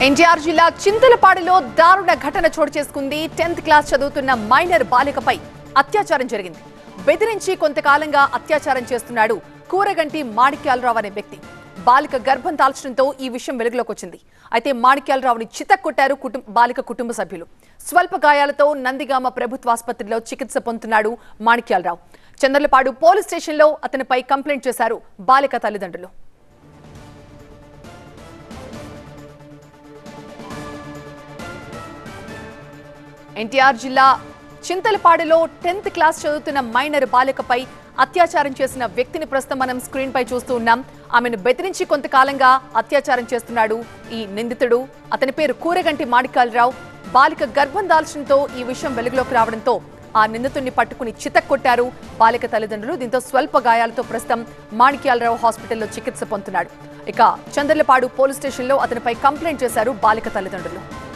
ఎన్టీఆర్ జిల్లా చింతలపాడులో దారుణ ఘటన చోటు చేసుకుంది టెన్త్ క్లాస్ చదువుతున్న మైనర్ బాలికపై అత్యాచారం జరిగింది బెదిరించి కొంతకాలంగా అత్యాచారం చేస్తున్నాడు కూరగంటి మాణిక్యాలరావు అనే వ్యక్తి బాలిక గర్భం దాల్చడంతో ఈ విషయం వెలుగులోకి వచ్చింది అయితే మాణిక్యాలరావుని చితక్కొట్టారు కుటుంబ బాలిక కుటుంబ సభ్యులు స్వల్ప గాయాలతో నందిగామ ప్రభుత్వ ఆసుపత్రిలో చికిత్స పొందుతున్నాడు మాణిక్యాలరావు చంద్రలపాడు పోలీస్ స్టేషన్లో అతనిపై కంప్లైంట్ చేశారు బాలిక తల్లిదండ్రులు ఎన్టీఆర్ జిల్లా చింతలపాడులో టెన్త్ క్లాస్ చదువుతున్న మైనర్ బాలికపై అత్యాచారం చేసిన వ్యక్తిని ప్రస్తుతం మనం స్క్రీన్ పై చూస్తూ ఉన్నాం ఆమెను బెదిరించి కొంతకాలంగా అత్యాచారం చేస్తున్నాడు ఈ నిందితుడు అతని పేరు కూరగంటి మాణిక్యాలరావు బాలిక గర్భం దాల్చడంతో ఈ విషయం వెలుగులోకి రావడంతో ఆ నిందితుడిని పట్టుకుని చితక్కొట్టారు బాలిక తల్లిదండ్రులు దీంతో స్వల్ప గాయాలతో ప్రస్తుతం మాణిక్యాలరావు హాస్పిటల్లో చికిత్స పొందుతున్నాడు ఇక చంద్రలపాడు పోలీస్ స్టేషన్లో అతనిపై కంప్లైంట్ చేశారు బాలిక తల్లిదండ్రులు